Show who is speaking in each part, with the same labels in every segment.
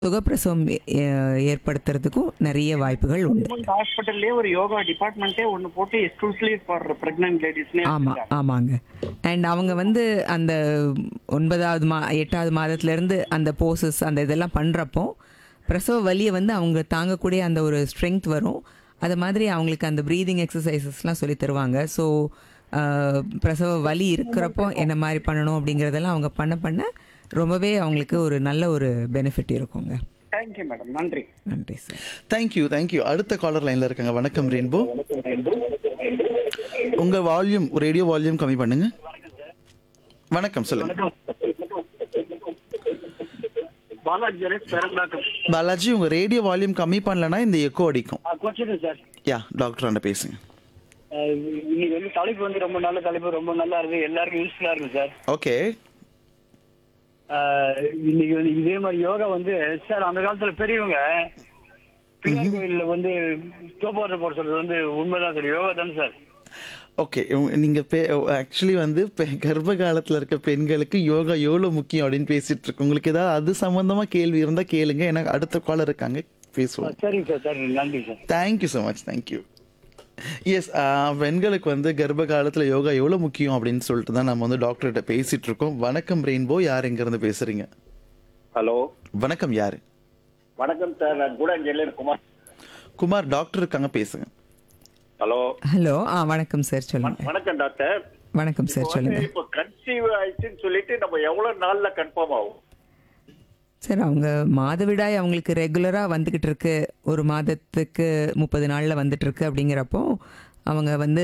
Speaker 1: சுகப்பிரசவம் ஏ- ஏற்படுத்துறதுக்கும் நிறைய வாய்ப்புகள் உண்டு
Speaker 2: ஹாஸ்பிட்டல்லே ஒரு யோகா டிபார்ட்மெண்ட்டே ஒன்னு போட்டு எக்ஸ்க்ளூசிவ்லி ஃபார் பிரெக்னன்ட் லேடிஸ்னே
Speaker 1: ஆமா ஆமாங்க அண்ட் அவங்க வந்து அந்த ஒன்பதாவது மா எட்டாவது மாதத்துல இருந்து அந்த போசஸ் அந்த இதெல்லாம் பண்றப்போ பிரசவ வலியை வந்து அவங்க தாங்கக்கூடிய அந்த ஒரு ஸ்ட்ரென்த் வரும் அது மாதிரி அவங்களுக்கு அந்த ப்ரீதிங் எக்ஸசைசஸ்லாம் சொல்லி தருவாங்க ஸோ பிரசவ வலி இருக்கிறப்போ என்ன மாதிரி பண்ணணும் அப்படிங்கிறதெல்லாம் அவங்க பண்ண பண்ண ரொம்பவே அவங்களுக்கு ஒரு நல்ல ஒரு பெனிஃபிட் இருக்குங்க
Speaker 2: தேங்க்யூ மேடம் நன்றி
Speaker 1: நன்றி சார்
Speaker 3: தேங்க்யூ தேங்க்யூ அடுத்த காலர் லைன்ல இருக்காங்க வணக்கம் ரெயின்போ உங்க வால்யூம் ரேடியோ வால்யூம் கம்மி பண்ணுங்க வணக்கம் சொல்லுங்க
Speaker 2: பாலாஜி ஜெரேஷ் பேரண்டாக்கம்
Speaker 3: பாலாஜி உங்க ரேடியோ வால்யூம் கம்மி பண்ணலனா இந்த எக்கோ அடிக்கும்
Speaker 2: கொச்சிடு சார்
Speaker 3: யா டாக்டர் அண்ட பேசுங்க
Speaker 2: இன்னைக்கு வந்து தலைப்பு வந்து ரொம்ப நல்ல தலைப்பு ரொம்ப நல்லா இருக்கு எல்லாருக்கும் யூஸ்ஃபுல்லா இருக்கு சார்
Speaker 3: ஓகே
Speaker 2: ஆஹ் இன்னைக்கு வந்து இதே மாதிரி யோகா வந்து சார் அந்த காலத்துல பெரியவங்க பிள்ளையார் கோயில்ல வந்து தோப்பாட்டு போட சொல்றது வந்து உண்மைதான் சார் யோகா தானே சார்
Speaker 3: ஓகே நீங்க ஆக்சுவலி வந்து பெ- கர்ப்ப காலத்துல இருக்க பெண்களுக்கு யோகா எவ்வளவு முக்கியம் அப்படின்னு பேசிட்டு இருக்கு உங்களுக்கு ஏதாவது அது சம்பந்தமா கேள்வி இருந்தா கேளுங்க எனக்கு அடுத்த காலர் இருக்காங்க பேசுவோம்
Speaker 2: சரிங்க சார் சரி நன்றி sir
Speaker 3: thank you so much thank you yes பெண்களுக்கு வந்து கர்ப்ப காலத்துல யோகா எவ்வளவு முக்கியம் அப்படின்னு சொல்லிட்டு தான் நம்ம வந்து டாக்டர்கிட்ட பேசிட்டு இருக்கோம் வணக்கம் ரெயின்போ யார் எங்க இருந்து பேசுறீங்க
Speaker 4: ஹலோ
Speaker 3: வணக்கம் யாரு
Speaker 4: வணக்கம் சார் நான் கூடாஞ்சேரியில குமார்
Speaker 3: குமார் டாக்டர் இருக்காங்க பேசுங்க
Speaker 4: ஹலோ
Speaker 1: ஹலோ ஆ வணக்கம் சார் சொல்லுங்க
Speaker 4: வணக்கம் டாக்டர்
Speaker 1: வணக்கம் சார் சொல்லுங்க
Speaker 4: இப்போ கன்சீவ் ஆயிடுச்சுன்னு சொல்லிட்டு நம்ம எவ்வளவு நாள்ல கன்ஃபார்ம் ஆகும்
Speaker 1: சார் அவங்க மாதவிடாய் அவங்களுக்கு ரெகுலராக வந்துக்கிட்டு இருக்கு ஒரு மாதத்துக்கு முப்பது நாளில் வந்துட்டு இருக்கு அப்படிங்கிறப்போ அவங்க வந்து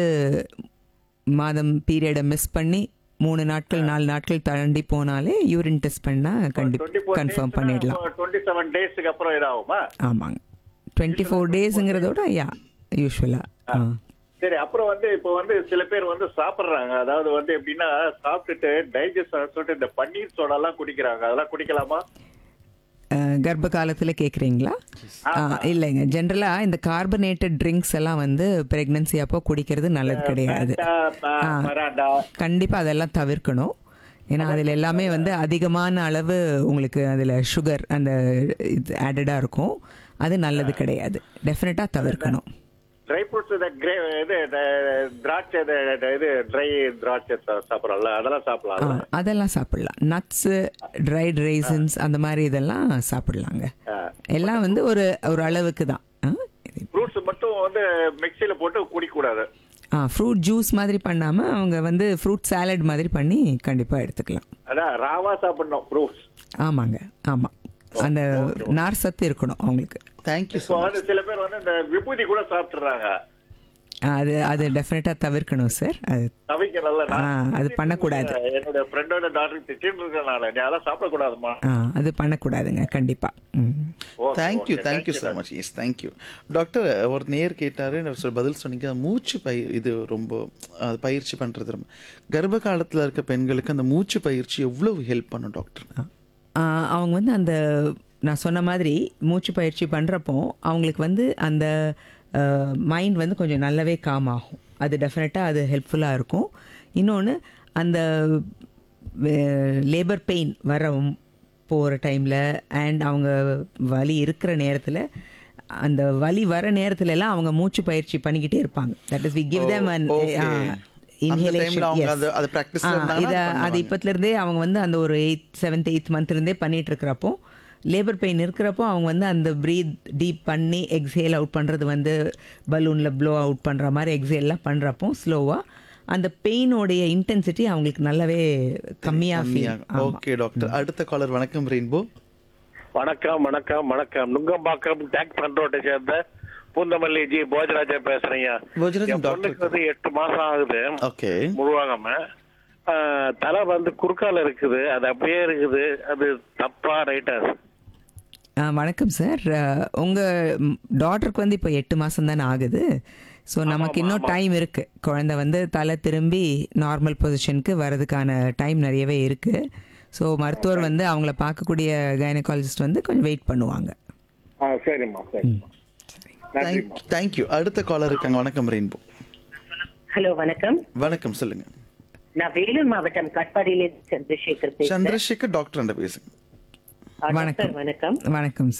Speaker 1: மாதம் பீரியடை மிஸ் பண்ணி மூணு நாட்கள் நாலு நாட்கள் தாண்டி போனாலே யூரின் டெஸ்ட் பண்ணால் கண்டி
Speaker 4: டுவெண்ட்டி ஃபோர்
Speaker 1: கன்ஃபார்ம் பண்ணிடலாம்
Speaker 4: டுவெண்ட்டி செவன் டேஸ்க்கு அப்புறம் இதாகுமா
Speaker 1: ஆமாங்க டுவெண்ட்டி ஃபோர் டேஸுங்கிறதோட யா யூஸ்வலாக ஆ
Speaker 4: சரி அப்புறம் வந்து இப்போ வந்து சில பேர் வந்து சாப்பிடுறாங்க அதாவது வந்து எப்படின்னா சாப்பிட்டுட்டு டைஜஸ்ட் சொல்லிட்டு இந்த பன்னீர் சோடா எல்லாம் குடிக்கிறாங்க அதெல்லாம் குடிக்கலாமா
Speaker 1: அஹ், கர்ப்ப காலத்தில் கேட்குறீங்களா இல்லைங்க ஜென்ரலாக இந்த கார்பனேட்டட் ட்ரிங்க்ஸ் எல்லாம் வந்து ப்ரெக்னன்சி அப்போ குடிக்கிறது நல்லது கிடையாது ஆ.
Speaker 4: மராண்டா
Speaker 1: கண்டிப்பாக அதெல்லாம் தவிர்க்கணும் ஏன்னா அதில் எல்லாமே வந்து அதிகமான அளவு உங்களுக்கு அதில் சுகர் அந்த இது ஆடடாக இருக்கும் அது நல்லது கிடையாது டெஃபினட்டாக தவிர்க்கணும்
Speaker 4: ட்ரை ஃப்ரூட்ஸ் இந்த கிரே இது இந்த திராட்சை இது இது ட்ரை திராட்சை சா- சாப்பிடுறோம்ல அதெல்லாம்
Speaker 1: ஆ,
Speaker 4: சாப்பிடலாம்
Speaker 1: அதெல்லாம் சாப்பிடலாம் நட்ஸு ட்ரைட் ரைசன்ஸ் அந்த மாதிரி இதெல்லாம் சாப்பிடலாங்க எல்லாம் வந்து ஒரு ஒரு அளவுக்கு தான் ஆ, இது
Speaker 4: ஃப்ரூட்ஸ் மட்டும் வந்து மிக்சியில போட்டு குடிக்கக்கூடாது
Speaker 1: ஆ ஃப்ரூட் ஜூஸ் மாதிரி பண்ணாமல் அவங்க வந்து ஃப்ரூட் சாலட் மாதிரி பண்ணி கண்டிப்பாக எடுத்துக்கலாம்
Speaker 4: அதான் ராவா சாப்பிடணும் ஃப்ரூட்ஸ்
Speaker 1: ஆமாங்க ஆமாம் அந்த நார் சத்து இருக்கணும் அவங்களுக்கு
Speaker 3: தேங்க்யூ ஸோ
Speaker 4: இப்போ வந்து சில பேர் வந்து இந்த விபூதி கூட சாப்பிட்டுறாங்க
Speaker 1: அது அது டெஃபினட்டாக தவிர்க்கணும் சார் அது
Speaker 4: தவிக்க நல்ல
Speaker 1: ஆ, அது பண்ணக்கூடாது.
Speaker 4: என்னோட ஃப்ரெண்டோட டாக்டர் திட்டின்னு இருக்கேன் நான் நீ அதெல்லாம் சாப்பிடக்கூடாதுமா
Speaker 1: ஆ அது பண்ணக்கூடாதுங்க கண்டிப்பாக ம்
Speaker 3: thank you thank you so much yes thank you doctor ஒரு நேர் கேட்டாரு நான் சொல் பதில் சொன்னீங்க மூச்சு பய இது ரொம்ப அது பயிற்சி பண்ணுறது ரொம்ப கர்ப்ப காலத்தில் இருக்க பெண்களுக்கு அந்த மூச்சு பயிற்சி எவ்வளவு ஹெல்ப் பண்ணும் டாக்டர்
Speaker 1: ஆ, அவங்க வந்து அந்த நான் சொன்ன மாதிரி மூச்சு பயிற்சி பண்ணுறப்போ அவங்களுக்கு வந்து அந்த மைண்ட் வந்து கொஞ்சம் நல்லாவே காம் ஆகும் அது டெஃபினட்டாக அது ஹெல்ப்ஃபுல்லாக இருக்கும் இன்னொன்று அந்த லேபர் பெயின் வர போகிற டைமில் அண்ட் அவங்க வலி இருக்கிற நேரத்தில் அந்த வலி வர நேரத்துல எல்லாம் அவங்க மூச்சு பயிற்சி பண்ணிக்கிட்டே இருப்பாங்க that is we give them and
Speaker 3: okay. அந்த timeல அவங்க அது- அது practice ல இருந்தாங்கன்னா
Speaker 1: இதை
Speaker 3: அது
Speaker 1: அது இப்பத்துல இருந்தே அவங்க வந்து அந்த ஒரு எயித் செவன்த் எயித் மந்த்ல இருந்தே பண்ணிட்டு இருக்கிறப்போ லேபர் பெயின் இருக்கிறப்போ அவங்க வந்து அந்த ப்ரீத் டீப் பண்ணி எக்ஸேல் அவுட் பண்ணுறது வந்து பலூனில் ப்ளோ அவுட் பண்ணுற மாதிரி எக்ஸேல்லாம் பண்ணுறப்போ ஸ்லோவாக அந்த பெயினோடைய இன்டென்சிட்டி அவங்களுக்கு நல்லாவே கம்மியாக ஃபீல்
Speaker 3: ஓகே டாக்டர் அடுத்த காலர் வணக்கம் ரெயின்போ
Speaker 4: வணக்கம் வணக்கம் வணக்கம் நுங்கம்பாக்கம் டேக் பண்ரோட்டை சேர்ந்த பூந்தமல்லி ஜி போஜராஜா பேசுறேங்க
Speaker 3: போஜராஜன்
Speaker 4: என்
Speaker 3: டாக்டர்
Speaker 4: பொண்ணுக்கு வந்து எட்டு மாசம் ஆகுது
Speaker 3: ஓகே
Speaker 4: முழுவாகாம ஆஹ், தலை வந்து குறுக்கால இருக்குது அது அப்படியே இருக்குது அது தப்பா ரைட்டா
Speaker 1: வணக்கம் சார் உங்கள் டாட்டருக்கு வந்து இப்போ எட்டு மாதம் தானே ஆகுது ஸோ நமக்கு இன்னும் டைம் இருக்குது குழந்தை வந்து தலை திரும்பி நார்மல் பொசிஷனுக்கு வர்றதுக்கான டைம் நிறையவே இருக்குது ஸோ மருத்துவர் வந்து அவங்கள பார்க்கக்கூடிய கைனகாலஜிஸ்ட் வந்து கொஞ்சம் வெயிட் பண்ணுவாங்க
Speaker 4: ஆ சரிம்மா சரிம்மா நன்றிம்மா
Speaker 3: தேங்க்யூ அடுத்த காலர் இருக்காங்க வணக்கம் ரெயின்போ
Speaker 5: ஹலோ வணக்கம்
Speaker 3: வணக்கம் சொல்லுங்க
Speaker 5: நான் வேலூர் மாவட்டம் காட்பாடியிலிருந்து சந்திரசேகர் பேசுறேன்
Speaker 3: சந்திரசேகர் டாக்டர் பேசுங்க
Speaker 5: டாக்டர்
Speaker 1: வணக்கம்
Speaker 5: வணக்கம்
Speaker 1: வணக்கம்